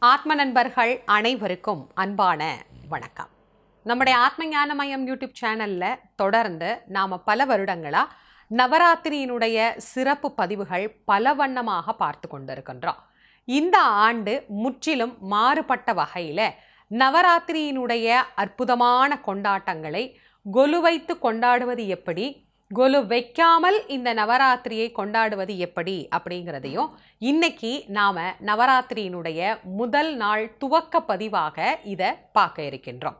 ஆத்ம நண்பர்கள் அனைவருக்கும் அன்பான வணக்கம் நம்முடைய ஆத்ம ஞானமயம் யூடியூப் சேனல்ல தொடர்ந்து நாம பல வருடங்களா நவராத்திரியினுடைய சிறப்பு பதிவுகள் பல வண்ணமாக பார்த்து கொண்டிருக்கின்றோம் இந்த ஆண்டு முற்றிலும் மாறுபட்ட வகையில நவராத்திரியினுடைய அற்புதமான கொண்டாட்டங்களை கொலு வைத்து கொண்டாடுவது எப்படி கொலு வைக்காமல் இந்த நவராத்திரியை கொண்டாடுவது எப்படி அப்படிங்கிறதையும் இன்னைக்கு நாம நவராத்திரியினுடைய முதல் நாள் துவக்க பதிவாக இதை பார்க்க இருக்கின்றோம்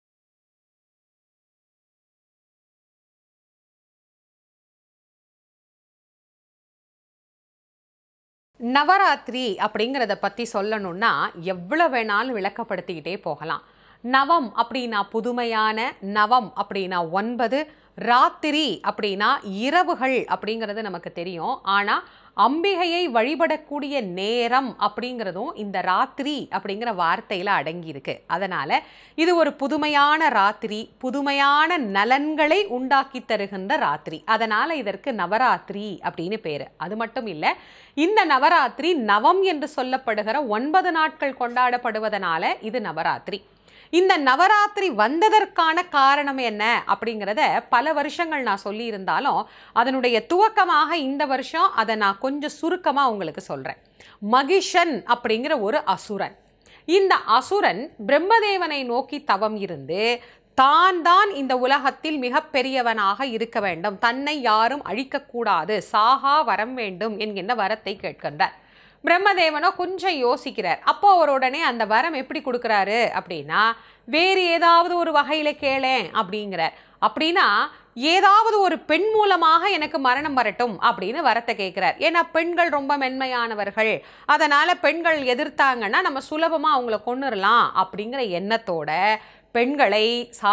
நவராத்திரி அப்படிங்கிறத பற்றி சொல்லணும்னா எவ்வளோ வேணாலும் விளக்கப்படுத்திக்கிட்டே போகலாம் நவம் அப்படின்னா புதுமையான நவம் அப்படின்னா ஒன்பது ராத்திரி அப்படின்னா இரவுகள் அப்படிங்கிறது நமக்கு தெரியும் ஆனால் அம்பிகையை வழிபடக்கூடிய நேரம் அப்படிங்கிறதும் இந்த ராத்திரி அப்படிங்கிற வார்த்தையில் அடங்கியிருக்கு அதனால் இது ஒரு புதுமையான ராத்திரி புதுமையான நலன்களை உண்டாக்கி தருகின்ற ராத்திரி அதனால் இதற்கு நவராத்திரி அப்படின்னு பேர் அது மட்டும் இல்லை இந்த நவராத்திரி நவம் என்று சொல்லப்படுகிற ஒன்பது நாட்கள் கொண்டாடப்படுவதனால இது நவராத்திரி இந்த நவராத்திரி வந்ததற்கான காரணம் என்ன அப்படிங்கிறத பல வருஷங்கள் நான் சொல்லியிருந்தாலும் அதனுடைய துவக்கமாக இந்த வருஷம் அதை நான் கொஞ்சம் சுருக்கமாக உங்களுக்கு சொல்கிறேன் மகிஷன் அப்படிங்கிற ஒரு அசுரன் இந்த அசுரன் பிரம்மதேவனை நோக்கி தவம் இருந்து தான் தான் இந்த உலகத்தில் மிகப்பெரியவனாக இருக்க வேண்டும் தன்னை யாரும் அழிக்கக்கூடாது சாகா வரம் வேண்டும் என்கின்ற வரத்தை கேட்கின்றார் பிரம்மதேவனோ கொஞ்சம் யோசிக்கிறார் அப்போ அவர் உடனே அந்த வரம் எப்படி கொடுக்குறாரு அப்படின்னா வேறு ஏதாவது ஒரு வகையில் கேளேன் அப்படிங்கிறார் அப்படின்னா ஏதாவது ஒரு பெண் மூலமாக எனக்கு மரணம் வரட்டும் அப்படின்னு வரத்தை கேட்குறார் ஏன்னா பெண்கள் ரொம்ப மென்மையானவர்கள் அதனால் பெண்கள் எதிர்த்தாங்கன்னா நம்ம சுலபமாக அவங்கள கொண்டுடலாம் அப்படிங்கிற எண்ணத்தோட பெண்களை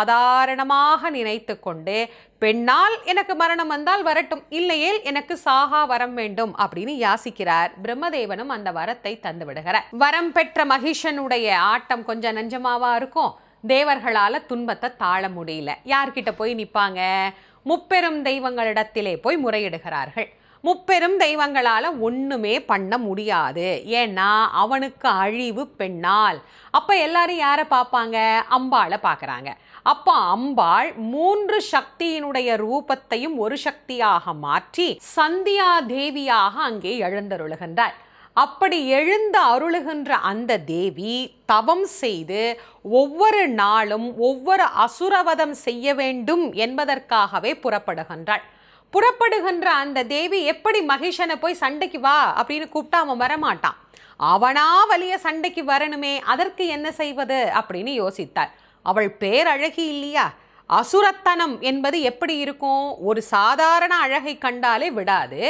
சாதாரணமாக நினைத்து கொண்டு பெண்ணால் எனக்கு மரணம் வந்தால் வரட்டும் இல்லையேல் எனக்கு சாகா வரம் வேண்டும் அப்படின்னு யாசிக்கிறார் பிரம்மதேவனும் அந்த வரத்தை தந்து விடுகிறார் வரம் பெற்ற மகிஷனுடைய ஆட்டம் கொஞ்சம் நஞ்சமாவா இருக்கும் தேவர்களால துன்பத்தை தாழ முடியல யார்கிட்ட போய் நிப்பாங்க முப்பெரும் தெய்வங்களிடத்திலே போய் முறையிடுகிறார்கள் முப்பெரும் தெய்வங்களால ஒண்ணுமே பண்ண முடியாது ஏன்னா அவனுக்கு அழிவு பெண்ணால் அப்ப எல்லாரும் யாரை பார்ப்பாங்க அம்பாளை பார்க்கறாங்க அப்போ அம்பாள் மூன்று சக்தியினுடைய ரூபத்தையும் ஒரு சக்தியாக மாற்றி சந்தியா தேவியாக அங்கே எழுந்தருளுகின்றாள் அப்படி எழுந்த அருளுகின்ற அந்த தேவி தவம் செய்து ஒவ்வொரு நாளும் ஒவ்வொரு அசுரவதம் செய்ய வேண்டும் என்பதற்காகவே புறப்படுகின்றாள் புறப்படுகின்ற அந்த தேவி எப்படி மகிஷனை போய் சண்டைக்கு வா அப்படின்னு கூப்பிட்டா அவன் வரமாட்டான் அவனா வலிய சண்டைக்கு வரணுமே அதற்கு என்ன செய்வது அப்படின்னு யோசித்தாள் அவள் பேரழகி இல்லையா அசுரத்தனம் என்பது எப்படி இருக்கும் ஒரு சாதாரண அழகை கண்டாலே விடாது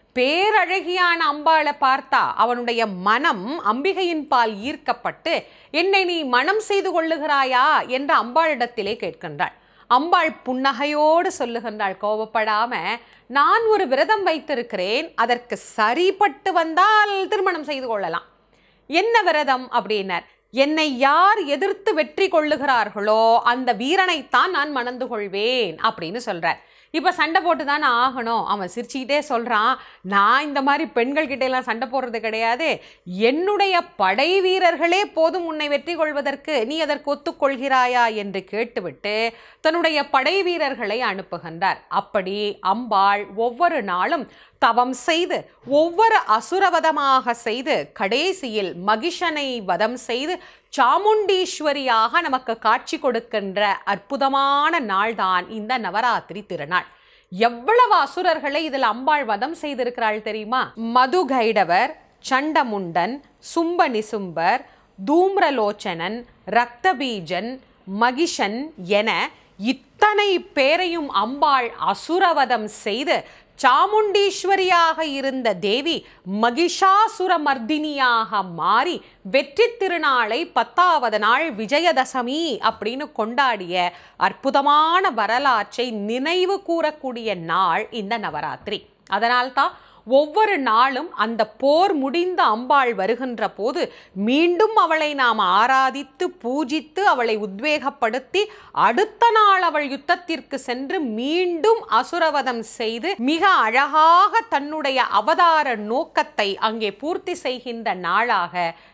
பேரழகியான அம்பாளை பார்த்தா அவனுடைய மனம் அம்பிகையின் பால் ஈர்க்கப்பட்டு என்னை நீ மனம் செய்து கொள்ளுகிறாயா என்று அம்பாளிடத்திலே கேட்கின்றாள் அம்பாள் புன்னகையோடு சொல்லுகின்றாள் கோபப்படாம நான் ஒரு விரதம் வைத்திருக்கிறேன் அதற்கு சரிப்பட்டு வந்தால் திருமணம் செய்து கொள்ளலாம் என்ன விரதம் அப்படின்னார் என்னை யார் எதிர்த்து வெற்றி கொள்ளுகிறார்களோ அந்த வீரனைத்தான் நான் மணந்து கொள்வேன் அப்படின்னு சொல்றார் இப்போ சண்டை போட்டு தானே ஆகணும் அவன் சிரிச்சுக்கிட்டே சொல்கிறான் நான் இந்த மாதிரி பெண்கள் கிட்ட எல்லாம் சண்டை போடுறது கிடையாது என்னுடைய படை வீரர்களே போதும் உன்னை வெற்றி கொள்வதற்கு நீ அதற்கு ஒத்துக்கொள்கிறாயா என்று கேட்டுவிட்டு தன்னுடைய படை வீரர்களை அனுப்புகின்றார் அப்படி அம்பாள் ஒவ்வொரு நாளும் தவம் செய்து ஒவ்வொரு அசுரவதமாக செய்து கடைசியில் மகிஷனை வதம் செய்து சாமுண்டீஸ்வரியாக நமக்கு காட்சி கொடுக்கின்ற அற்புதமான நாள்தான் இந்த நவராத்திரி திருநாள் எவ்வளவு அசுரர்களை இதில் அம்பாள் வதம் செய்திருக்கிறாள் தெரியுமா மது கைடவர் சண்டமுண்டன் சும்ப நிசும்பர் தூம்ரலோச்சனன் ரக்தபீஜன் மகிஷன் என இத்தனை பேரையும் அம்பாள் அசுரவதம் செய்து சாமுண்டீஸ்வரியாக இருந்த தேவி மகிஷாசுர மர்தினியாக மாறி வெற்றி திருநாளை பத்தாவது நாள் விஜயதசமி அப்படின்னு கொண்டாடிய அற்புதமான வரலாற்றை நினைவு கூறக்கூடிய நாள் இந்த நவராத்திரி அதனால்தான் ஒவ்வொரு நாளும் அந்த போர் முடிந்த அம்பாள் வருகின்ற போது மீண்டும் அவளை நாம் ஆராதித்து பூஜித்து அவளை உத்வேகப்படுத்தி அடுத்த நாள் அவள் யுத்தத்திற்கு சென்று மீண்டும் அசுரவதம் செய்து மிக அழகாக தன்னுடைய அவதார நோக்கத்தை அங்கே பூர்த்தி செய்கின்ற நாளாக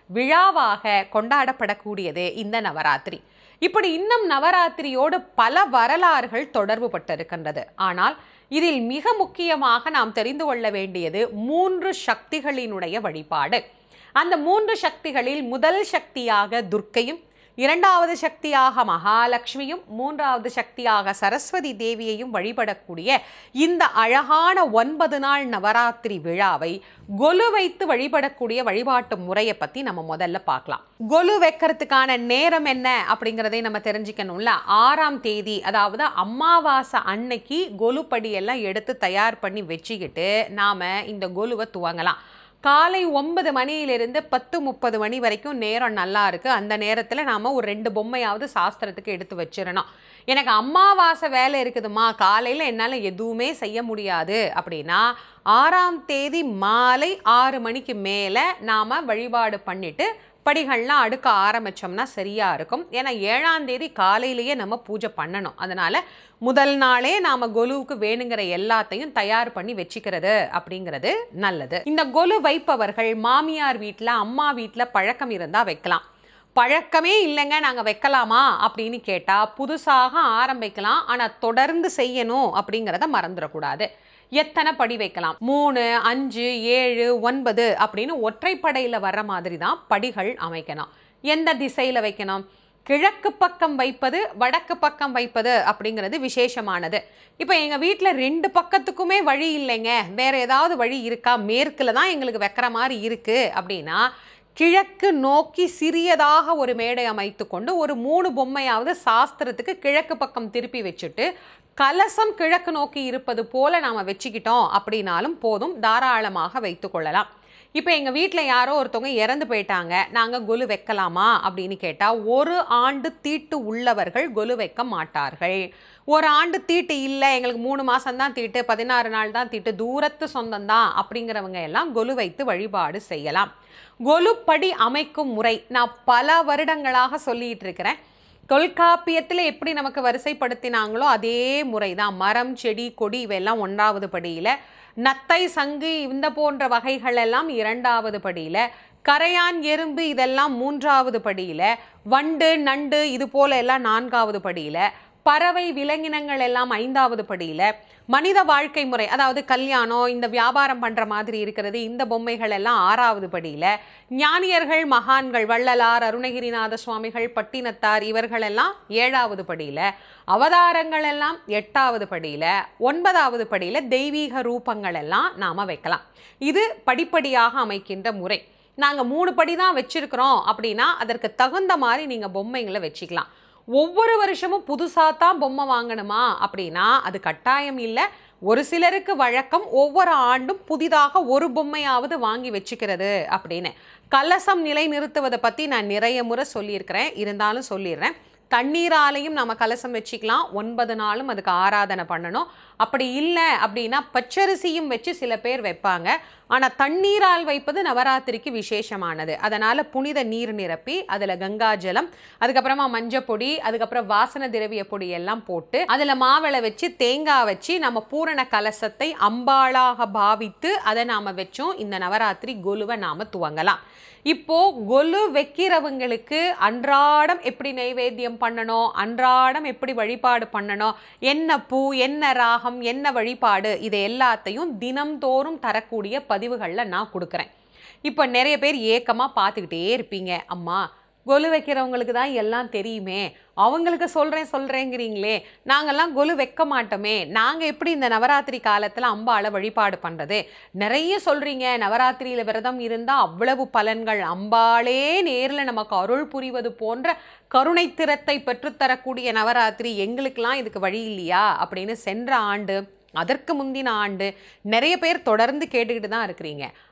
விழாவாக கொண்டாடப்படக்கூடியது இந்த நவராத்திரி இப்படி இன்னும் நவராத்திரியோடு பல வரலாறுகள் தொடர்பு பட்டிருக்கின்றது ஆனால் இதில் மிக முக்கியமாக நாம் தெரிந்து கொள்ள வேண்டியது மூன்று சக்திகளினுடைய வழிபாடு அந்த மூன்று சக்திகளில் முதல் சக்தியாக துர்க்கையும் இரண்டாவது சக்தியாக மகாலட்சுமியும் மூன்றாவது சக்தியாக சரஸ்வதி தேவியையும் வழிபடக்கூடிய இந்த அழகான ஒன்பது நாள் நவராத்திரி விழாவை கொலு வைத்து வழிபடக்கூடிய வழிபாட்டு முறையை பற்றி நம்ம முதல்ல பார்க்கலாம் கொலு வைக்கிறதுக்கான நேரம் என்ன அப்படிங்கிறதை நம்ம தெரிஞ்சுக்கணும்ல ஆறாம் தேதி அதாவது அமாவாசை அன்னைக்கு கொலு படியெல்லாம் எடுத்து தயார் பண்ணி வச்சுக்கிட்டு நாம் இந்த கொலுவை துவங்கலாம் காலை ஒன்பது மணியிலிருந்து பத்து முப்பது மணி வரைக்கும் நேரம் நல்லா இருக்கு அந்த நேரத்தில் நாம் ஒரு ரெண்டு பொம்மையாவது சாஸ்திரத்துக்கு எடுத்து வச்சிடணும் எனக்கு அமாவாசை வேலை இருக்குதுமா காலையில் என்னால் எதுவுமே செய்ய முடியாது அப்படின்னா ஆறாம் தேதி மாலை ஆறு மணிக்கு மேலே நாம் வழிபாடு பண்ணிட்டு படிகள்லாம் அடுக்க ஆரம்பித்தோம்னா சரியாக இருக்கும் ஏன்னா ஏழாம் தேதி காலையிலேயே நம்ம பூஜை பண்ணணும் அதனால் முதல் நாளே நாம் கொலுவுக்கு வேணுங்கிற எல்லாத்தையும் தயார் பண்ணி வச்சுக்கிறது அப்படிங்கிறது நல்லது இந்த கொலு வைப்பவர்கள் மாமியார் வீட்டில் அம்மா வீட்டில் பழக்கம் இருந்தால் வைக்கலாம் பழக்கமே இல்லைங்க நாங்கள் வைக்கலாமா அப்படின்னு கேட்டால் புதுசாக ஆரம்பிக்கலாம் ஆனால் தொடர்ந்து செய்யணும் அப்படிங்கிறத மறந்துடக்கூடாது எத்தனை படி வைக்கலாம் மூணு அஞ்சு ஏழு ஒன்பது அப்படின்னு ஒற்றைப்படையில் வர்ற மாதிரி தான் படிகள் அமைக்கணும் எந்த திசையில் வைக்கணும் கிழக்கு பக்கம் வைப்பது வடக்கு பக்கம் வைப்பது அப்படிங்கிறது விசேஷமானது இப்போ எங்கள் வீட்டில் ரெண்டு பக்கத்துக்குமே வழி இல்லைங்க வேற ஏதாவது வழி இருக்கா மேற்கில் தான் எங்களுக்கு வைக்கிற மாதிரி இருக்குது அப்படின்னா கிழக்கு நோக்கி சிறியதாக ஒரு மேடை அமைத்து கொண்டு ஒரு மூணு பொம்மையாவது சாஸ்திரத்துக்கு கிழக்கு பக்கம் திருப்பி வச்சுட்டு கலசம் கிழக்கு நோக்கி இருப்பது போல நாம் வச்சுக்கிட்டோம் அப்படின்னாலும் போதும் தாராளமாக வைத்து கொள்ளலாம் இப்போ எங்கள் வீட்டில் யாரோ ஒருத்தவங்க இறந்து போயிட்டாங்க நாங்கள் கொலு வைக்கலாமா அப்படின்னு கேட்டால் ஒரு ஆண்டு தீட்டு உள்ளவர்கள் கொலு வைக்க மாட்டார்கள் ஒரு ஆண்டு தீட்டு இல்லை எங்களுக்கு மூணு மாதம்தான் தீட்டு பதினாறு நாள் தான் தீட்டு தூரத்து சொந்தம்தான் அப்படிங்கிறவங்க எல்லாம் கொலு வைத்து வழிபாடு செய்யலாம் கொலுப்படி அமைக்கும் முறை நான் பல வருடங்களாக சொல்லிட்டு இருக்கிறேன் தொல்காப்பியத்தில் எப்படி நமக்கு வரிசைப்படுத்தினாங்களோ அதே முறை தான் மரம் செடி கொடி இவையெல்லாம் ஒன்றாவது படியில் நத்தை சங்கு இந்த போன்ற வகைகள் எல்லாம் இரண்டாவது படியில் கரையான் எறும்பு இதெல்லாம் மூன்றாவது படியில் வண்டு நண்டு இது போல எல்லாம் நான்காவது படியில் பறவை விலங்கினங்கள் எல்லாம் ஐந்தாவது படியில் மனித வாழ்க்கை முறை அதாவது கல்யாணம் இந்த வியாபாரம் பண்ணுற மாதிரி இருக்கிறது இந்த பொம்மைகள் எல்லாம் ஆறாவது படியில் ஞானியர்கள் மகான்கள் வள்ளலார் அருணகிரிநாத சுவாமிகள் பட்டினத்தார் இவர்களெல்லாம் ஏழாவது படியில் அவதாரங்கள் எல்லாம் எட்டாவது படியில் ஒன்பதாவது படியில் தெய்வீக ரூபங்கள் எல்லாம் நாம் வைக்கலாம் இது படிப்படியாக அமைக்கின்ற முறை நாங்கள் மூணு படி தான் வச்சுருக்கிறோம் அப்படின்னா அதற்கு தகுந்த மாதிரி நீங்கள் பொம்மைங்களை வச்சுக்கலாம் ஒவ்வொரு வருஷமும் புதுசாக தான் பொம்மை வாங்கணுமா அப்படின்னா அது கட்டாயம் இல்லை ஒரு சிலருக்கு வழக்கம் ஒவ்வொரு ஆண்டும் புதிதாக ஒரு பொம்மையாவது வாங்கி வச்சுக்கிறது அப்படின்னு கலசம் நிலை நிறுத்துவதை பற்றி நான் நிறைய முறை சொல்லியிருக்கிறேன் இருந்தாலும் சொல்லிடுறேன் தண்ணீராலையும் நம்ம கலசம் வச்சுக்கலாம் ஒன்பது நாளும் அதுக்கு ஆராதனை பண்ணணும் அப்படி இல்லை அப்படின்னா பச்சரிசியும் வச்சு சில பேர் வைப்பாங்க ஆனால் தண்ணீரால் வைப்பது நவராத்திரிக்கு விசேஷமானது அதனால் புனித நீர் நிரப்பி அதில் கங்காஜலம் அதுக்கப்புறமா மஞ்சப்பொடி அதுக்கப்புறம் வாசன திரவிய பொடி எல்லாம் போட்டு அதில் மாவிளை வச்சு தேங்காய் வச்சு நம்ம பூரண கலசத்தை அம்பாளாக பாவித்து அதை நாம் வச்சோம் இந்த நவராத்திரி கொலுவை நாம் துவங்கலாம் இப்போ கொலு வைக்கிறவங்களுக்கு அன்றாடம் எப்படி நைவேத்தியம் பண்ணணும் அன்றாடம் எப்படி வழிபாடு பண்ணணும் என்ன பூ என்ன ராகம் என்ன வழிபாடு இதை எல்லாத்தையும் தினம்தோறும் தரக்கூடிய பதிவுகளில் நான் கொடுக்குறேன் இப்போ நிறைய பேர் ஏக்கமாக பார்த்துக்கிட்டே இருப்பீங்க அம்மா கொலு வைக்கிறவங்களுக்கு தான் எல்லாம் தெரியுமே அவங்களுக்கு சொல்கிறேன் சொல்கிறேங்கிறீங்களே நாங்கள்லாம் கொலு வைக்க மாட்டோமே நாங்கள் எப்படி இந்த நவராத்திரி காலத்தில் அம்பாளை வழிபாடு பண்ணுறது நிறைய சொல்கிறீங்க நவராத்திரியில் விரதம் இருந்தால் அவ்வளவு பலன்கள் அம்பாளே நேரில் நமக்கு அருள் புரிவது போன்ற கருணை திறத்தை பெற்றுத்தரக்கூடிய நவராத்திரி எங்களுக்கெல்லாம் இதுக்கு வழி இல்லையா அப்படின்னு சென்ற ஆண்டு அதற்கு முந்தின ஆண்டு நிறைய பேர் தொடர்ந்து கேட்டுக்கிட்டு தான் இருக்கிறீங்க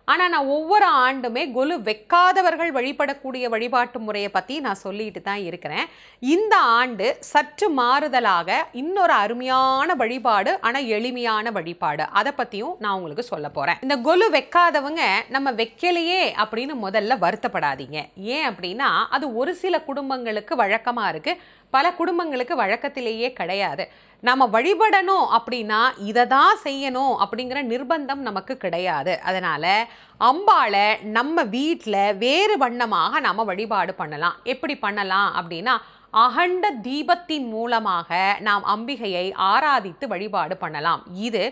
ஆனால் நான் ஒவ்வொரு ஆண்டுமே கொலு வைக்காதவர்கள் வழிபடக்கூடிய வழிபாட்டு முறையை பற்றி நான் சொல்லிட்டு தான் இருக்கிறேன் இந்த ஆண்டு சற்று மாறுதலாக இன்னொரு அருமையான வழிபாடு ஆனால் எளிமையான வழிபாடு அதை பற்றியும் நான் உங்களுக்கு சொல்ல போகிறேன் இந்த கொலு வைக்காதவங்க நம்ம வைக்கலையே அப்படின்னு முதல்ல வருத்தப்படாதீங்க ஏன் அப்படின்னா அது ஒரு சில குடும்பங்களுக்கு வழக்கமாக இருக்குது பல குடும்பங்களுக்கு வழக்கத்திலேயே கிடையாது நம்ம வழிபடணும் அப்படின்னா இதை தான் செய்யணும் அப்படிங்கிற நிர்பந்தம் நமக்கு கிடையாது அதனால் அம்பாளை நம்ம வீட்டில் வேறு வண்ணமாக நம்ம வழிபாடு பண்ணலாம் எப்படி பண்ணலாம் அப்படின்னா அகண்ட தீபத்தின் மூலமாக நாம் அம்பிகையை ஆராதித்து வழிபாடு பண்ணலாம் இது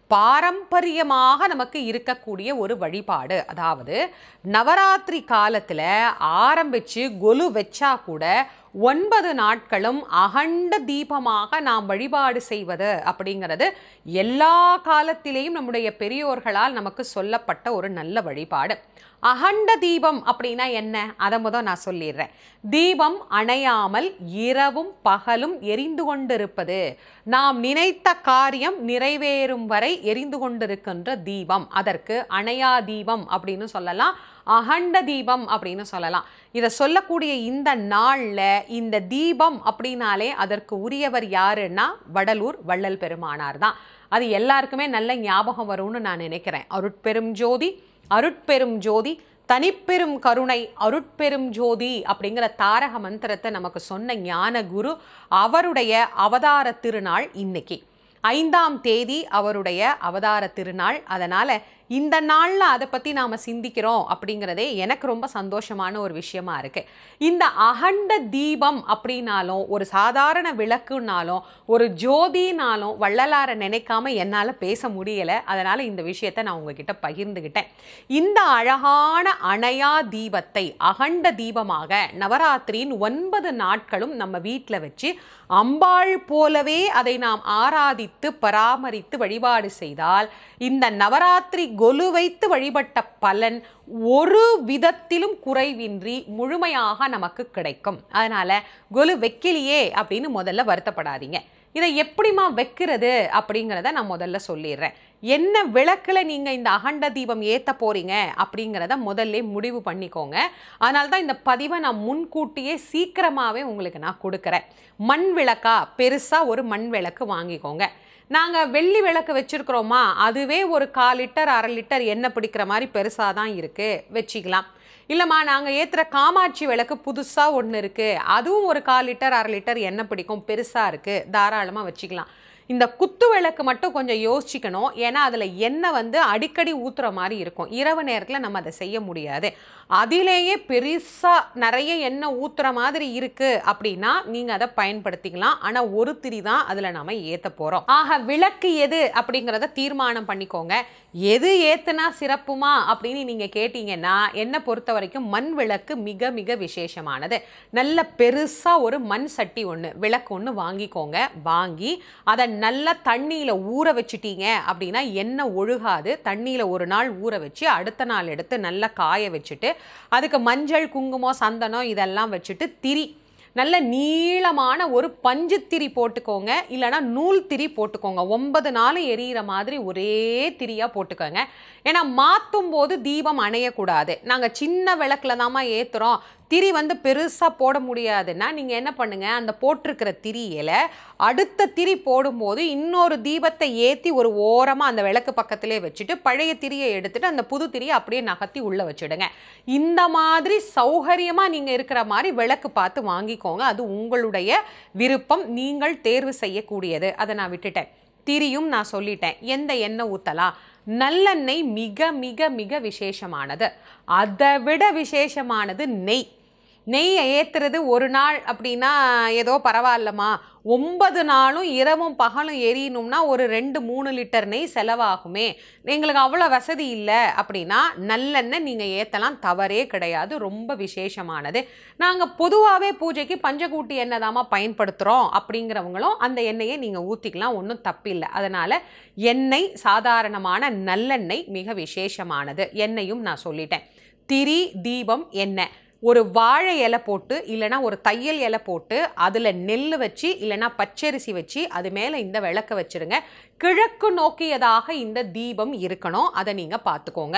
பாரம்பரியமாக நமக்கு இருக்கக்கூடிய ஒரு வழிபாடு அதாவது நவராத்திரி காலத்தில் ஆரம்பித்து கொலு வச்சா கூட ஒன்பது நாட்களும் அகண்ட தீபமாக நாம் வழிபாடு செய்வது அப்படிங்கிறது எல்லா காலத்திலேயும் நம்முடைய பெரியோர்களால் நமக்கு சொல்லப்பட்ட ஒரு நல்ல வழிபாடு அகண்ட தீபம் அப்படின்னா என்ன அதை முதல் நான் சொல்லிடுறேன் தீபம் அணையாமல் இரவும் பகலும் எரிந்து கொண்டிருப்பது நாம் நினைத்த காரியம் நிறைவேறும் வரை எரிந்து கொண்டிருக்கின்ற தீபம் அதற்கு அணையா தீபம் அப்படின்னு சொல்லலாம் அகண்ட தீபம் அப்படின்னு சொல்லலாம் இதை சொல்லக்கூடிய இந்த நாளில் இந்த தீபம் அப்படின்னாலே அதற்கு உரியவர் யாருன்னா வடலூர் வள்ளல் பெருமானார் தான் அது எல்லாருக்குமே நல்ல ஞாபகம் வரும்னு நான் நினைக்கிறேன் அருட்பெரும் ஜோதி அருட்பெரும் ஜோதி தனிப்பெரும் கருணை அருட்பெரும் ஜோதி அப்படிங்கிற தாரக மந்திரத்தை நமக்கு சொன்ன ஞான குரு அவருடைய அவதார திருநாள் இன்னைக்கு ஐந்தாம் தேதி அவருடைய அவதார திருநாள் அதனால் இந்த நாளில் அதை பற்றி நாம் சிந்திக்கிறோம் அப்படிங்கிறதே எனக்கு ரொம்ப சந்தோஷமான ஒரு விஷயமா இருக்குது இந்த அகண்ட தீபம் அப்படின்னாலும் ஒரு சாதாரண விளக்குனாலும் ஒரு ஜோதினாலும் வள்ளலாரை நினைக்காம என்னால் பேச முடியலை அதனால் இந்த விஷயத்தை நான் உங்ககிட்ட பகிர்ந்துக்கிட்டேன் இந்த அழகான அணையா தீபத்தை அகண்ட தீபமாக நவராத்திரியின் ஒன்பது நாட்களும் நம்ம வீட்டில் வச்சு அம்பாள் போலவே அதை நாம் ஆராதித்து பராமரித்து வழிபாடு செய்தால் இந்த நவராத்திரி கொலு வைத்து வழிபட்ட பலன் ஒரு விதத்திலும் குறைவின்றி முழுமையாக நமக்கு கிடைக்கும் அதனால கொலு வைக்கலையே அப்படின்னு முதல்ல வருத்தப்படாதீங்க இதை எப்படிமா வைக்கிறது அப்படிங்கிறத நான் முதல்ல சொல்லிடுறேன் என்ன விளக்கில் நீங்கள் இந்த அகண்ட தீபம் ஏற்ற போகிறீங்க அப்படிங்கிறத முதல்ல முடிவு பண்ணிக்கோங்க அதனால தான் இந்த பதிவை நான் முன்கூட்டியே சீக்கிரமாகவே உங்களுக்கு நான் கொடுக்குறேன் மண் விளக்கா பெருசாக ஒரு மண் விளக்கு வாங்கிக்கோங்க நாங்கள் வெள்ளி விளக்கு வச்சுருக்குறோமா அதுவே ஒரு கால் லிட்டர் அரை லிட்டர் எண்ணெய் பிடிக்கிற மாதிரி பெருசாக தான் இருக்குது வச்சுக்கலாம் இல்லைம்மா நாங்கள் ஏற்றுற காமாட்சி விளக்கு புதுசாக ஒன்று இருக்குது அதுவும் ஒரு கால் லிட்டர் அரை லிட்டர் எண்ணெய் பிடிக்கும் பெருசாக இருக்குது தாராளமாக வச்சுக்கலாம் இந்த குத்து விளக்கு மட்டும் கொஞ்சம் யோசிச்சுக்கணும் ஏன்னா அதில் எண்ணெய் வந்து அடிக்கடி ஊற்றுற மாதிரி இருக்கும் இரவு நேரத்தில் நம்ம அதை செய்ய முடியாது அதிலேயே பெருசாக நிறைய எண்ணெய் ஊற்றுற மாதிரி இருக்குது அப்படின்னா நீங்கள் அதை பயன்படுத்திக்கலாம் ஆனால் ஒரு திரி தான் அதில் நம்ம ஏற்ற போகிறோம் ஆக விளக்கு எது அப்படிங்கிறத தீர்மானம் பண்ணிக்கோங்க எது ஏற்றுனா சிறப்புமா அப்படின்னு நீங்கள் கேட்டீங்கன்னா என்னை பொறுத்த வரைக்கும் மண் விளக்கு மிக மிக விசேஷமானது நல்ல பெருசாக ஒரு மண் சட்டி ஒன்று விளக்கு ஒன்று வாங்கிக்கோங்க வாங்கி அதை நல்லா தண்ணியில் ஊற வச்சுட்டீங்க அப்படின்னா எண்ணெய் ஒழுகாது தண்ணியில் ஒரு நாள் ஊற வச்சு அடுத்த நாள் எடுத்து நல்லா காய வச்சுட்டு அதுக்கு மஞ்சள் குங்குமம் சந்தனம் இதெல்லாம் வச்சுட்டு திரி நல்ல நீளமான ஒரு பஞ்சு திரி போட்டுக்கோங்க இல்லைனா நூல் திரி போட்டுக்கோங்க ஒன்பது நாள் எரியிற மாதிரி ஒரே திரியாக போட்டுக்கோங்க ஏன்னா மாற்றும் போது தீபம் அணையக்கூடாது நாங்கள் சின்ன விளக்கில் தாம்மா ஏற்றுறோம் திரி வந்து பெருசாக போட முடியாதுன்னா நீங்கள் என்ன பண்ணுங்கள் அந்த போட்டிருக்கிற திரியில அடுத்த திரி போடும்போது இன்னொரு தீபத்தை ஏற்றி ஒரு ஓரமாக அந்த விளக்கு பக்கத்திலே வச்சுட்டு பழைய திரியை எடுத்துட்டு அந்த புது திரியை அப்படியே நகர்த்தி உள்ளே வச்சுடுங்க இந்த மாதிரி சௌகரியமாக நீங்கள் இருக்கிற மாதிரி விளக்கு பார்த்து வாங்கிக்கோங்க அது உங்களுடைய விருப்பம் நீங்கள் தேர்வு செய்யக்கூடியது அதை நான் விட்டுட்டேன் திரியும் நான் சொல்லிட்டேன் எந்த எண்ணெய் ஊற்றலாம் நல்லெண்ணெய் மிக மிக மிக விசேஷமானது அதை விட விசேஷமானது நெய் நெய்யை ஏற்றுறது ஒரு நாள் அப்படின்னா ஏதோ பரவாயில்லம்மா ஒன்பது நாளும் இரவும் பகலும் எரியணும்னா ஒரு ரெண்டு மூணு லிட்டர் நெய் செலவாகுமே எங்களுக்கு அவ்வளோ வசதி இல்லை அப்படின்னா நல்லெண்ணெய் நீங்கள் ஏற்றலாம் தவறே கிடையாது ரொம்ப விசேஷமானது நாங்கள் பொதுவாகவே பூஜைக்கு பஞ்சகூட்டி எண்ணெய் தாம்மா பயன்படுத்துகிறோம் அப்படிங்கிறவங்களும் அந்த எண்ணெயை நீங்கள் ஊற்றிக்கலாம் ஒன்றும் தப்பில்லை அதனால் எண்ணெய் சாதாரணமான நல்லெண்ணெய் மிக விசேஷமானது எண்ணெயும் நான் சொல்லிட்டேன் திரி தீபம் எண்ணெய் ஒரு வாழை இலை போட்டு இல்லைனா ஒரு தையல் இலை போட்டு அதில் நெல் வச்சு இல்லைனா பச்சரிசி வச்சு அது மேலே இந்த விளக்க வச்சுருங்க கிழக்கு நோக்கியதாக இந்த தீபம் இருக்கணும் அதை நீங்கள் பார்த்துக்கோங்க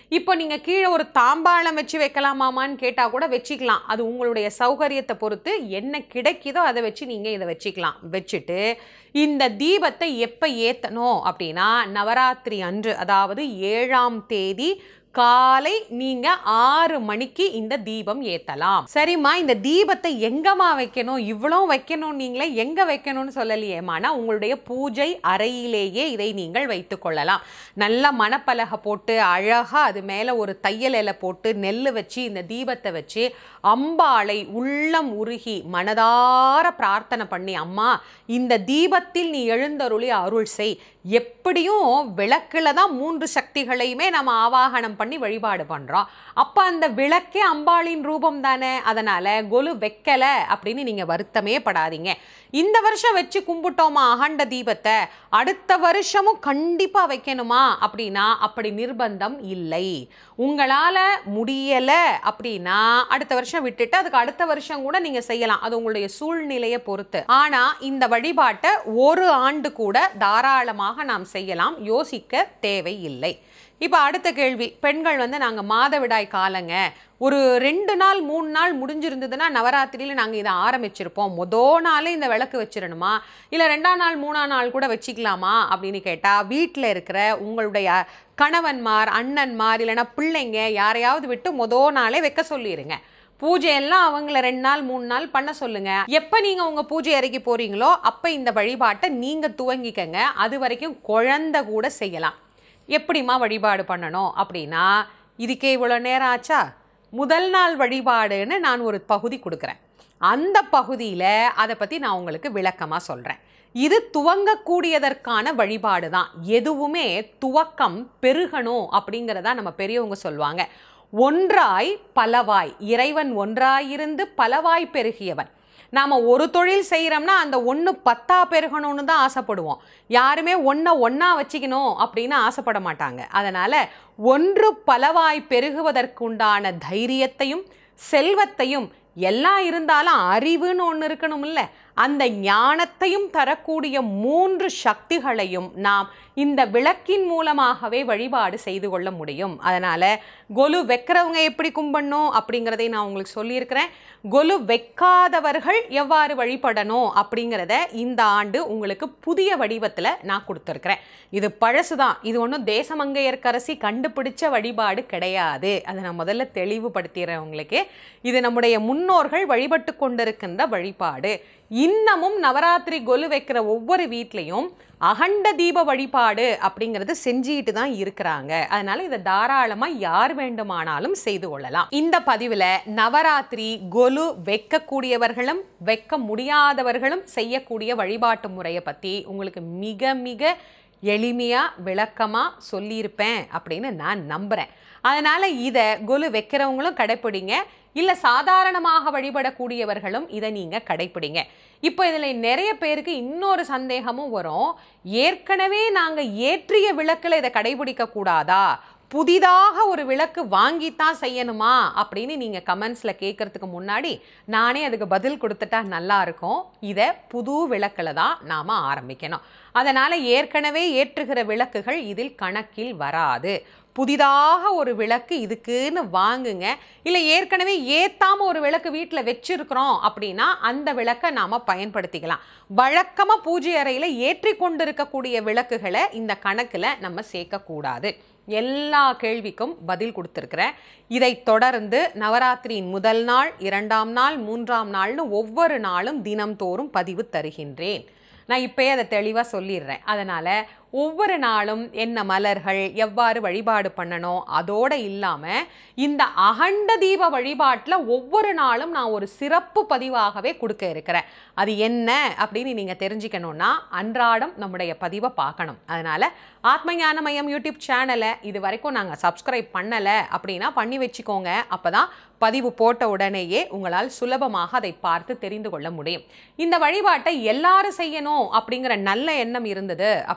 இப்போ நீங்கள் கீழே ஒரு தாம்பாளம் வச்சு வைக்கலாமாமான்னு கேட்டால் கூட வச்சுக்கலாம் அது உங்களுடைய சௌகரியத்தை பொறுத்து என்ன கிடைக்குதோ அதை வச்சு நீங்கள் இதை வச்சுக்கலாம் வச்சுட்டு இந்த தீபத்தை எப்போ ஏற்றணும் அப்படின்னா நவராத்திரி அன்று அதாவது ஏழாம் தேதி காலை நீங்க ஆறு மணிக்கு இந்த தீபம் ஏத்தலாம் சரிம்மா இந்த தீபத்தை எங்கம்மா வைக்கணும் இவ்வளோ வைக்கணும் நீங்களே எங்க வைக்கணும்னு சொல்லலையேமானா உங்களுடைய பூஜை அறையிலேயே இதை நீங்கள் வைத்துக் கொள்ளலாம் நல்ல மணப்பலகை போட்டு அழகா அது மேல ஒரு தையல் இலை போட்டு நெல் வச்சு இந்த தீபத்தை வச்சு அம்பாளை உள்ளம் உருகி மனதார பிரார்த்தனை பண்ணி அம்மா இந்த தீபத்தில் நீ எழுந்தருளி அருள் செய் எப்படியும் விளக்குல தான் மூன்று சக்திகளையுமே நம்ம ஆவாகனம் பண்ணி வழிபாடு பண்றோம் அப்ப அந்த விளக்கே அம்பாளின் ரூபம் தானே அதனால கொலு வைக்கல அப்படின்னு நீங்க வருத்தமே படாதீங்க இந்த வருஷம் வச்சு கும்பிட்டோமா அகண்ட தீபத்தை அடுத்த வருஷமும் கண்டிப்பா வைக்கணுமா அப்படின்னா அப்படி நிர்பந்தம் இல்லை உங்களால முடியல அப்படின்னா அடுத்த வருஷம் விட்டுட்டு அதுக்கு அடுத்த வருஷம் கூட நீங்க செய்யலாம் அது உங்களுடைய சூழ்நிலையை பொறுத்து ஆனா இந்த வழிபாட்டை ஒரு ஆண்டு கூட தாராளமாக நாம் செய்யலாம் யோசிக்க தேவையில்லை இப்போ அடுத்த கேள்வி பெண்கள் வந்து நாங்கள் மாதவிடாய் காலங்க ஒரு ரெண்டு நாள் மூணு நாள் முடிஞ்சிருந்ததுன்னா நவராத்திரியில் நாங்கள் இதை ஆரம்பிச்சிருப்போம் மொத நாளே இந்த விளக்கு வச்சிடணுமா இல்லை ரெண்டாம் நாள் மூணாம் நாள் கூட வச்சுக்கலாமா அப்படின்னு கேட்டால் வீட்டில் இருக்கிற உங்களுடைய கணவன்மார் அண்ணன்மார் இல்லைன்னா பிள்ளைங்க யாரையாவது விட்டு மொத நாளே வைக்க சொல்லிடுங்க பூஜையெல்லாம் அவங்கள ரெண்டு நாள் மூணு நாள் பண்ண சொல்லுங்க எப்போ நீங்கள் உங்கள் பூஜை அறைக்கு போறீங்களோ அப்போ இந்த வழிபாட்டை நீங்கள் துவங்கிக்கங்க அது வரைக்கும் குழந்தை கூட செய்யலாம் எப்படிம்மா வழிபாடு பண்ணணும் அப்படின்னா இதுக்கே இவ்வளோ நேரம் ஆச்சா முதல் நாள் வழிபாடுன்னு நான் ஒரு பகுதி கொடுக்குறேன் அந்த பகுதியில் அதை பற்றி நான் உங்களுக்கு விளக்கமாக சொல்கிறேன் இது துவங்கக்கூடியதற்கான வழிபாடு தான் எதுவுமே துவக்கம் பெருகணும் அப்படிங்கிறதா நம்ம பெரியவங்க சொல்லுவாங்க ஒன்றாய் பலவாய் இறைவன் ஒன்றாயிருந்து பலவாய் பெருகியவன் நாம் ஒரு தொழில் செய்கிறோம்னா அந்த ஒன்று பத்தா பெருகணும்னு தான் ஆசைப்படுவோம் யாருமே ஒன்றை ஒன்றா வச்சுக்கணும் அப்படின்னு ஆசைப்பட மாட்டாங்க அதனால் ஒன்று பலவாய் பெருகுவதற்குண்டான தைரியத்தையும் செல்வத்தையும் எல்லாம் இருந்தாலும் அறிவுன்னு ஒன்று இருக்கணும்ல அந்த ஞானத்தையும் தரக்கூடிய மூன்று சக்திகளையும் நாம் இந்த விளக்கின் மூலமாகவே வழிபாடு செய்து கொள்ள முடியும் அதனால் கொலு வைக்கிறவங்க எப்படி கும்பிடணும் அப்படிங்கிறதை நான் உங்களுக்கு சொல்லியிருக்கிறேன் கொலு வைக்காதவர்கள் எவ்வாறு வழிபடணும் அப்படிங்கிறத இந்த ஆண்டு உங்களுக்கு புதிய வடிவத்தில் நான் கொடுத்துருக்குறேன் இது பழசு தான் இது ஒன்றும் தேசமங்கையர்க்கரசி கண்டுபிடிச்ச வழிபாடு கிடையாது அதை நான் முதல்ல தெளிவுபடுத்திடுறேன் உங்களுக்கு இது நம்முடைய முன்னோர்கள் வழிபட்டு கொண்டிருக்கின்ற வழிபாடு இன்னமும் நவராத்திரி கொலு வைக்கிற ஒவ்வொரு வீட்லேயும் அகண்ட தீப வழிபாடு அப்படிங்கிறது செஞ்சுட்டு தான் இருக்கிறாங்க அதனால இதை தாராளமாக யார் வேண்டுமானாலும் செய்து கொள்ளலாம் இந்த பதிவில் நவராத்திரி கொலு வைக்கக்கூடியவர்களும் வைக்க முடியாதவர்களும் செய்யக்கூடிய வழிபாட்டு முறையை பற்றி உங்களுக்கு மிக மிக எளிமையாக விளக்கமாக சொல்லியிருப்பேன் அப்படின்னு நான் நம்புகிறேன் அதனால் இதை கொலு வைக்கிறவங்களும் கடைப்பிடிங்க இல்லை சாதாரணமாக வழிபடக்கூடியவர்களும் இதை நீங்கள் கடைப்பிடிங்க இப்போ இதில் நிறைய பேருக்கு இன்னொரு சந்தேகமும் வரும் ஏற்கனவே நாங்கள் ஏற்றிய விளக்கில் இதை கடைபிடிக்க கூடாதா புதிதாக ஒரு விளக்கு வாங்கித்தான் செய்யணுமா அப்படின்னு நீங்கள் கமெண்ட்ஸில் கேட்குறதுக்கு முன்னாடி நானே அதுக்கு பதில் கொடுத்துட்டா நல்லா இருக்கும் இதை புது விளக்கில் தான் நாம் ஆரம்பிக்கணும் அதனால் ஏற்கனவே ஏற்றுகிற விளக்குகள் இதில் கணக்கில் வராது புதிதாக ஒரு விளக்கு இதுக்குன்னு வாங்குங்க இல்லை ஏற்கனவே ஏத்தாம ஒரு விளக்கு வீட்டில் வச்சிருக்கிறோம் அப்படின்னா அந்த விளக்கை நாம் பயன்படுத்திக்கலாம் வழக்கமாக பூஜை அறையில் ஏற்றி கொண்டிருக்கக்கூடிய விளக்குகளை இந்த கணக்கில் நம்ம சேர்க்கக்கூடாது எல்லா கேள்விக்கும் பதில் கொடுத்துருக்குறேன் இதை தொடர்ந்து நவராத்திரியின் முதல் நாள் இரண்டாம் நாள் மூன்றாம் நாள்னு ஒவ்வொரு நாளும் தினம்தோறும் பதிவு தருகின்றேன் நான் இப்போயே அதை தெளிவாக சொல்லிடுறேன் அதனால் ஒவ்வொரு நாளும் என்ன மலர்கள் எவ்வாறு வழிபாடு பண்ணணும் அதோடு இல்லாமல் இந்த அகண்ட தீப வழிபாட்டில் ஒவ்வொரு நாளும் நான் ஒரு சிறப்பு பதிவாகவே கொடுக்க இருக்கிறேன் அது என்ன அப்படின்னு நீங்கள் தெரிஞ்சுக்கணுன்னா அன்றாடம் நம்முடைய பதிவை பார்க்கணும் அதனால் ஆத்ம ஞான மையம் யூடியூப் சேனலை இது வரைக்கும் நாங்கள் சப்ஸ்கிரைப் பண்ணலை அப்படின்னா பண்ணி வச்சுக்கோங்க அப்போ தான் பதிவு போட்ட உடனேயே உங்களால் சுலபமாக அதை பார்த்து தெரிந்து கொள்ள முடியும் இந்த வழிபாட்டை எல்லாரும் செய்யணும் அப்படிங்கிற நல்ல எண்ணம் இருந்தது அப்படின்னா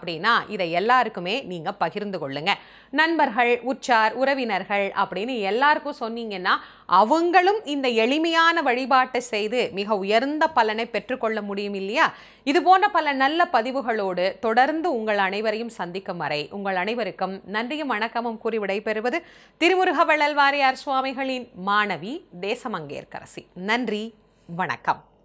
இதை எல்லாருக்குமே நீங்க பகிர்ந்து கொள்ளுங்க நண்பர்கள் உற்றார் உறவினர்கள் அப்படின்னு எல்லாருக்கும் சொன்னீங்கன்னா அவங்களும் இந்த எளிமையான வழிபாட்டை செய்து மிக உயர்ந்த பலனை பெற்றுக்கொள்ள முடியும் இல்லையா இது போன்ற பல நல்ல பதிவுகளோடு தொடர்ந்து உங்கள் அனைவரையும் சந்திக்கும் வரை உங்கள் அனைவருக்கும் நன்றியும் வணக்கமும் கூறி விடைபெறுவது திருமுருக வள்ளல் வாரியார் சுவாமிகளின் மாணவி தேசமங்கேற்கரசி நன்றி வணக்கம்